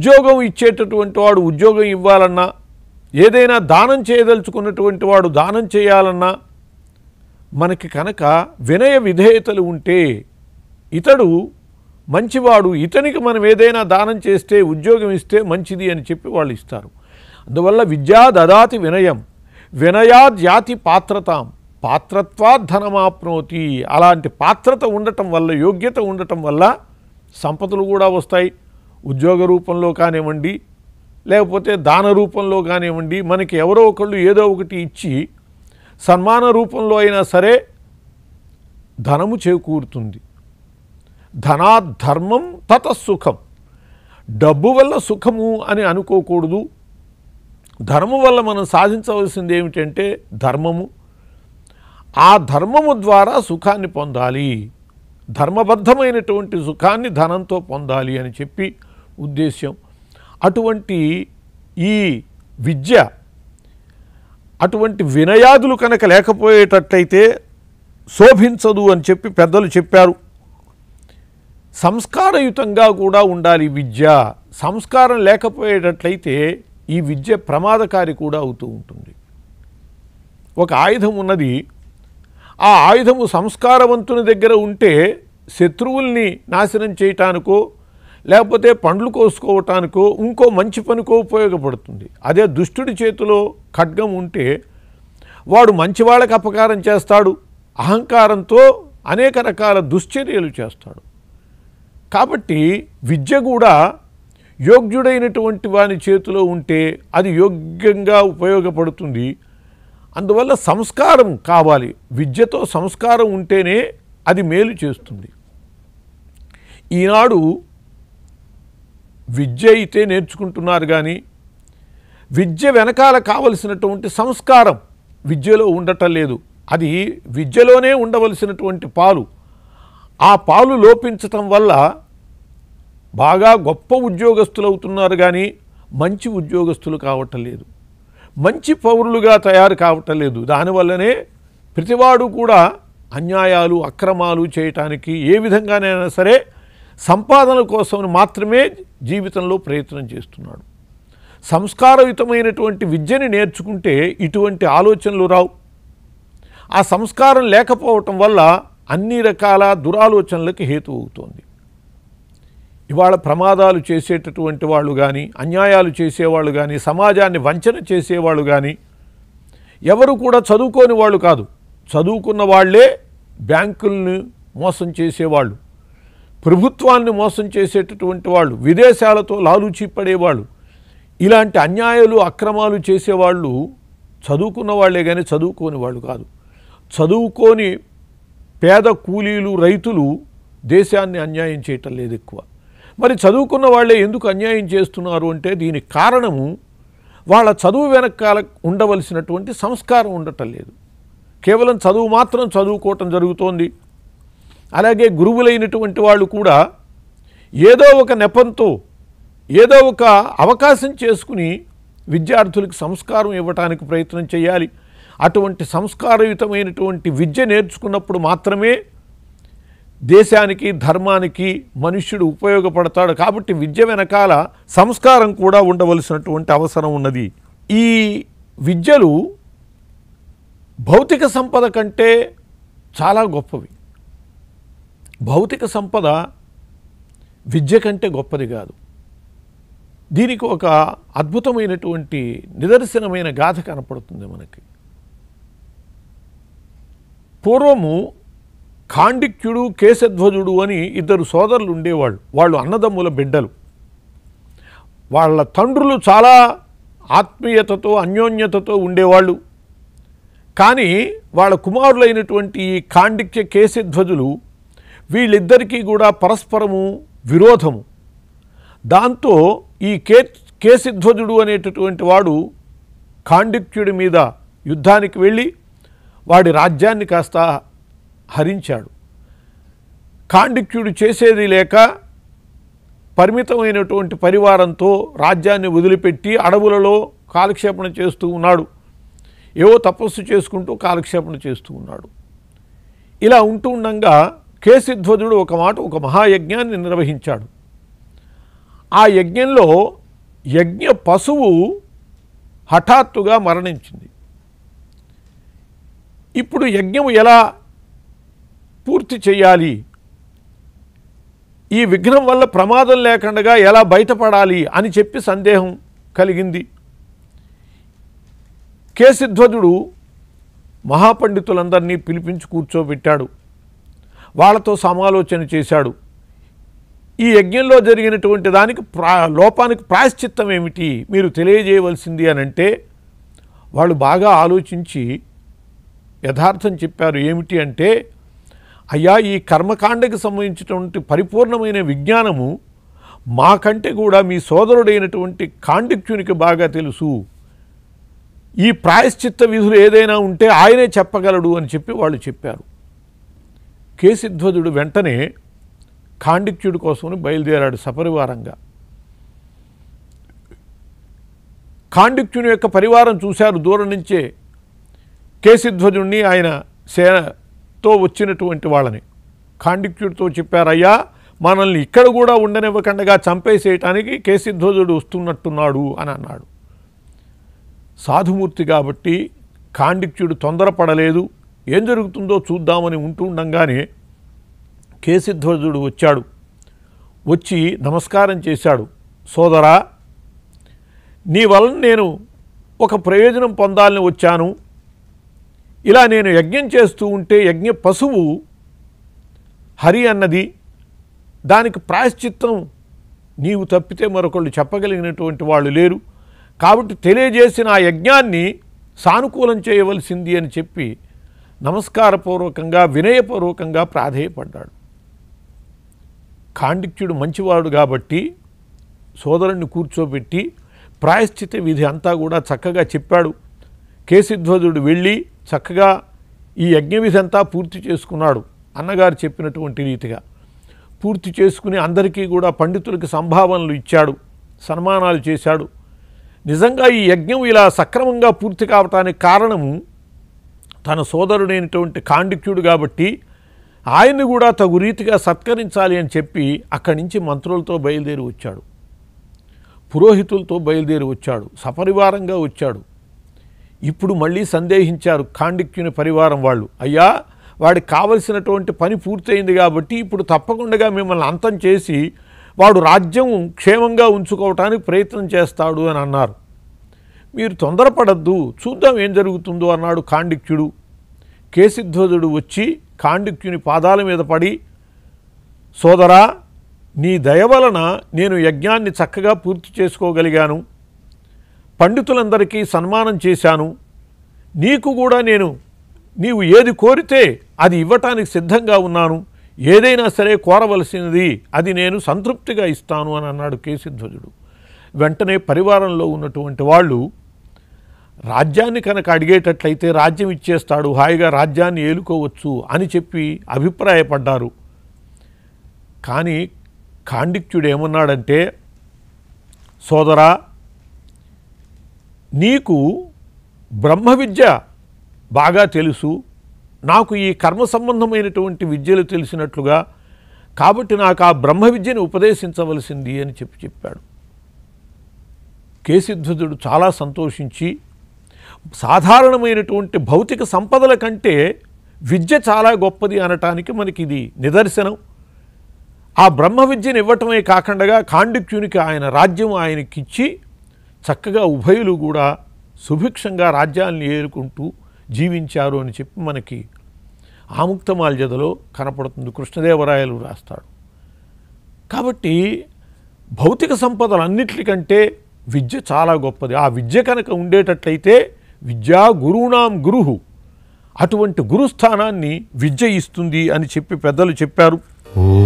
ఉద్యోగం ఇచ్చేటటువంటి వాడు ఉద్యోగం ఇవ్వాలన్నా ఏదైనా దానం చేయదలుచుకున్నటువంటి వాడు దానం చేయాలన్నా మనకి కనుక వినయ విధేయతలు ఉంటే ఇతడు మంచివాడు ఇతనికి మనం ఏదైనా దానం చేస్తే ఉద్యోగం ఇస్తే మంచిది అని చెప్పి వాళ్ళు ఇస్తారు అందువల్ల విద్యా దదాతి వినయం వినయాద్యాతి పాత్రతాం పాత్రత్వాత్ ధనమాప్నోతి అలాంటి పాత్రత ఉండటం వల్ల యోగ్యత ఉండటం వల్ల సంపదలు కూడా వస్తాయి ఉద్యోగ రూపంలో కానివ్వండి లేకపోతే దాన రూపంలో కానివ్వండి మనకి ఎవరో ఒకళ్ళు ఏదో ఒకటి ఇచ్చి సన్మాన రూపంలో అయినా సరే ధనము చేకూరుతుంది ధనాధర్మం తత సుఖం డబ్బు వల్ల సుఖము అని అనుకోకూడదు ధర్మం వల్ల మనం సాధించవలసింది ఏమిటంటే ధర్మము ఆ ధర్మము ద్వారా సుఖాన్ని పొందాలి ధర్మబద్ధమైనటువంటి సుఖాన్ని ధనంతో పొందాలి అని చెప్పి ఉద్దేశ్యం అటువంటి ఈ విద్య అటువంటి వినయాదులు కనుక లేకపోయేటట్లయితే శోభించదు అని చెప్పి పెద్దలు చెప్పారు సంస్కారయుతంగా కూడా ఉండాలి విద్య సంస్కారం లేకపోయేటట్లయితే ఈ విద్య ప్రమాదకారి కూడా అవుతూ ఉంటుంది ఒక ఆయుధం ఉన్నది ఆ ఆయుధము సంస్కారవంతుని దగ్గర ఉంటే శత్రువుల్ని నాశనం చేయటానికో లేకపోతే పండ్లు కోసుకోవటానికో ఇంకో మంచి పనికో ఉపయోగపడుతుంది అదే దుష్టుడి చేతిలో ఖడ్గం ఉంటే వాడు మంచి వాళ్ళకి అపకారం చేస్తాడు అహంకారంతో అనేక రకాల దుశ్చర్యలు చేస్తాడు కాబట్టి విద్య కూడా యోగ్యుడైనటువంటి వాని చేతిలో ఉంటే అది యోగ్యంగా ఉపయోగపడుతుంది అందువల్ల సంస్కారం కావాలి విద్యతో సంస్కారం ఉంటేనే అది మేలు చేస్తుంది ఈనాడు విద్య అయితే నేర్చుకుంటున్నారు కానీ విద్య వెనకాల కావలసినటువంటి సంస్కారం విద్యలో ఉండటం లేదు అది విద్యలోనే ఉండవలసినటువంటి పాలు ఆ పాలు లోపించటం వల్ల బాగా గొప్ప ఉద్యోగస్తులు అవుతున్నారు కానీ మంచి ఉద్యోగస్తులు కావటం లేదు మంచి పౌరులుగా తయారు కావటం లేదు దానివల్లనే ప్రతివాడు కూడా అన్యాయాలు అక్రమాలు చేయటానికి ఏ విధంగానైనా సరే సంపాదన కోసం మాత్రమే జీవితంలో ప్రయత్నం చేస్తున్నాడు సంస్కారయుతమైనటువంటి విద్యని నేర్చుకుంటే ఇటువంటి ఆలోచనలు రావు ఆ సంస్కారం లేకపోవటం వల్ల అన్ని రకాల దురాలోచనలకు హేతు అవుతోంది ఇవాళ ప్రమాదాలు చేసేటటువంటి వాళ్ళు కానీ అన్యాయాలు చేసేవాళ్ళు కానీ సమాజాన్ని వంచన చేసేవాళ్ళు కానీ ఎవరు కూడా చదువుకోని వాళ్ళు కాదు చదువుకున్న వాళ్ళే బ్యాంకుల్ని మోసం చేసేవాళ్ళు ప్రభుత్వాన్ని మోసం చేసేటటువంటి వాళ్ళు విదేశాలతో లాలూచి పడేవాళ్ళు ఇలాంటి అన్యాయాలు అక్రమాలు చేసేవాళ్ళు చదువుకున్న వాళ్ళే కానీ చదువుకోని వాళ్ళు కాదు చదువుకోని పేద కూలీలు రైతులు దేశాన్ని అన్యాయం చేయటం లేదు ఎక్కువ మరి చదువుకున్న వాళ్ళే ఎందుకు అన్యాయం చేస్తున్నారు అంటే దీనికి కారణము వాళ్ళ చదువు వెనకాల ఉండవలసినటువంటి సంస్కారం ఉండటం లేదు కేవలం చదువు మాత్రం చదువుకోవటం జరుగుతోంది అలాగే గురువులైనటువంటి వాళ్ళు కూడా ఏదో ఒక నెపంతో ఏదో ఒక అవకాశం చేసుకుని విద్యార్థులకు సంస్కారం ఇవ్వటానికి ప్రయత్నం చేయాలి అటువంటి సంస్కారయుతమైనటువంటి విద్య నేర్చుకున్నప్పుడు మాత్రమే దేశానికి ధర్మానికి మనుష్యుడు ఉపయోగపడతాడు కాబట్టి విద్య వెనకాల సంస్కారం కూడా ఉండవలసినటువంటి అవసరం ఉన్నది ఈ విద్యలు భౌతిక సంపద కంటే చాలా గొప్పవి భౌతిక సంపద విద్య కంటే గొప్పది కాదు దీనికి ఒక అద్భుతమైనటువంటి నిదర్శనమైన గాథ కనపడుతుంది మనకి పూర్వము ఖాండిక్యుడు కేశధ్వజుడు అని ఇద్దరు సోదరులు ఉండేవాళ్ళు వాళ్ళు అన్నదమ్ముల బిడ్డలు వాళ్ళ తండ్రులు చాలా ఆత్మీయతతో అన్యోన్యతతో ఉండేవాళ్ళు కానీ వాళ్ళ కుమారులైనటువంటి ఈ ఖాండిక్య కేశధ్వజులు వీళ్ళిద్దరికీ కూడా పరస్పరము విరోధము దాంతో ఈ కే కేశధ్వజుడు అనేటటువంటి వాడు ఖాండిక్యుడి మీద యుద్ధానికి వెళ్ళి వాడి రాజ్యాన్ని కాస్త హరించాడు కాండిక్యుడు చేసేది లేక పరిమితమైనటువంటి పరివారంతో రాజ్యాన్ని వదిలిపెట్టి అడవులలో కాలక్షేపణ చేస్తూ ఉన్నాడు ఏవో తపస్సు చేసుకుంటూ కాలక్షేపణ చేస్తూ ఉన్నాడు ఇలా ఉంటూ ఉండగా కేసిధ్వజుడు ఒక మాట ఒక మహాయజ్ఞాన్ని నిర్వహించాడు ఆ యజ్ఞంలో యజ్ఞ పశువు హఠాత్తుగా మరణించింది ఇప్పుడు యజ్ఞం ఎలా పూర్తి చేయాలి ఈ విఘ్నం వల్ల ప్రమాదం లేకుండా ఎలా బయటపడాలి అని చెప్పి సందేహం కలిగింది కేసిధ్వజుడు మహాపండితులందరినీ పిలిపించి కూర్చోబెట్టాడు వాళ్ళతో సమాలోచన చేశాడు ఈ యజ్ఞంలో జరిగినటువంటి దానికి ప్రా లోపానికి ప్రాయశ్చిత్తం ఏమిటి మీరు తెలియజేయవలసింది అని అంటే వాళ్ళు బాగా ఆలోచించి యథార్థం చెప్పారు ఏమిటి అంటే అయ్యా ఈ కర్మకాండకి సంబంధించినటువంటి పరిపూర్ణమైన విజ్ఞానము మాకంటే కూడా మీ సోదరుడైనటువంటి కాండిక్యునికి బాగా తెలుసు ఈ ప్రాయశ్చిత్త విధులు ఏదైనా ఉంటే ఆయనే చెప్పగలడు అని చెప్పి వాళ్ళు చెప్పారు కేసిధ్వజుడు వెంటనే కాండిక్యుడి కోసమని బయలుదేరాడు సపరివారంగా కాండిక్యుని యొక్క పరివారం చూశారు దూరం నుంచే కేసిధ్వజుణ్ణి ఆయన సేనతో వచ్చినటువంటి వాళ్ళని కాండిక్యుడితో చెప్పారయ్యా మనల్ని ఇక్కడ కూడా ఉండనివ్వకుండా చంపేసేయటానికి కేసిధ్వజుడు వస్తున్నట్టున్నాడు అని అన్నాడు సాధుమూర్తి కాబట్టి కాండిక్యుడు తొందరపడలేదు ఏం జరుగుతుందో చూద్దామని ఉంటుండగానే కేసిధ్వజుడు వచ్చాడు వచ్చి నమస్కారం చేశాడు సోదరా నీ వలన నేను ఒక ప్రయోజనం పొందాలని వచ్చాను ఇలా నేను యజ్ఞం చేస్తూ ఉంటే యజ్ఞ పశువు హరి అన్నది దానికి ప్రాయశ్చిత్తం నీవు తప్పితే మరొకళ్ళు చెప్పగలిగినటువంటి వాళ్ళు లేరు కాబట్టి తెలియజేసిన ఆ యజ్ఞాన్ని సానుకూలం చేయవలసింది అని చెప్పి నమస్కారపూర్వకంగా వినయపూర్వకంగా ప్రాధేయపడ్డాడు కాండిక్యుడు మంచివాడు కాబట్టి సోదరుణ్ణి కూర్చోబెట్టి ప్రాయశ్చిత విధి అంతా కూడా చక్కగా చెప్పాడు కేసిధ్వజుడు వెళ్ళి చక్కగా ఈ యజ్ఞ విధి అంతా పూర్తి చేసుకున్నాడు అన్నగారు చెప్పినటువంటి రీతిగా పూర్తి చేసుకుని అందరికీ కూడా పండితులకి సంభావనలు ఇచ్చాడు సన్మానాలు చేశాడు నిజంగా ఈ యజ్ఞం ఇలా సక్రమంగా పూర్తి కావటానికి కారణము తన సోదరుడైనటువంటి కాండిక్యుడు కాబట్టి ఆయన్ని కూడా తగు రీతిగా సత్కరించాలి అని చెప్పి అక్కడి నుంచి మంత్రులతో బయలుదేరి వచ్చాడు పురోహితులతో బయలుదేరి వచ్చాడు సపరివారంగా వచ్చాడు ఇప్పుడు మళ్ళీ సందేహించారు కాండిక్యుని పరివారం వాళ్ళు అయ్యా వాడికి కావలసినటువంటి పని పూర్తయింది కాబట్టి ఇప్పుడు తప్పకుండా మిమ్మల్ని అంతం చేసి వాడు రాజ్యం క్షేమంగా ఉంచుకోవటానికి ప్రయత్నం చేస్తాడు అని అన్నారు మీరు తొందరపడద్దు చూద్దాం ఏం జరుగుతుందో అన్నాడు కాండిక్యుడు కేసిధ్వజుడు వచ్చి కాండిక్యుని పాదాల మీద పడి సోదరా నీ దయ వలన నేను యజ్ఞాన్ని చక్కగా పూర్తి చేసుకోగలిగాను పండితులందరికీ సన్మానం చేశాను నీకు కూడా నేను నీవు ఏది కోరితే అది ఇవ్వటానికి సిద్ధంగా ఉన్నాను ఏదైనా సరే కోరవలసినది అది నేను సంతృప్తిగా ఇస్తాను అని అన్నాడు కేసిధ్వజుడు వెంటనే పరివారంలో ఉన్నటువంటి వాళ్ళు రాజ్యాన్ని కనుక అడిగేటట్లయితే రాజ్యం ఇచ్చేస్తాడు హాయిగా రాజ్యాన్ని ఏలుకోవచ్చు అని చెప్పి అభిప్రాయపడ్డారు కానీ కాండిక్యుడు ఏమన్నాడంటే సోదరా నీకు బ్రహ్మ విద్య బాగా తెలుసు నాకు ఈ కర్మ సంబంధమైనటువంటి విద్యలు తెలిసినట్లుగా కాబట్టి నాకు ఆ బ్రహ్మ విద్యను ఉపదేశించవలసింది అని చెప్పి చెప్పాడు కేసిధ్వజుడు చాలా సంతోషించి సాధారణమైనటువంటి భౌతిక సంపదల కంటే విద్య చాలా గొప్పది అనటానికి మనకి ఇది నిదర్శనం ఆ బ్రహ్మ విద్యను ఇవ్వటమే కాకుండా కాండిక్యునికి ఆయన రాజ్యం ఆయనకిచ్చి చక్కగా ఉభయులు కూడా సుభిక్షంగా రాజ్యాన్ని ఏరుకుంటూ జీవించారు అని చెప్పి మనకి ఆముక్తమాల్యదలో కనపడుతుంది కృష్ణదేవరాయలు రాస్తాడు కాబట్టి భౌతిక సంపదలన్నిటికంటే విద్య చాలా గొప్పది ఆ విద్య కనుక ఉండేటట్లయితే విద్యా గురువునాం గురుహు అటువంటి గురుస్థానాన్ని విద్య ఇస్తుంది అని చెప్పి పెద్దలు చెప్పారు ఓ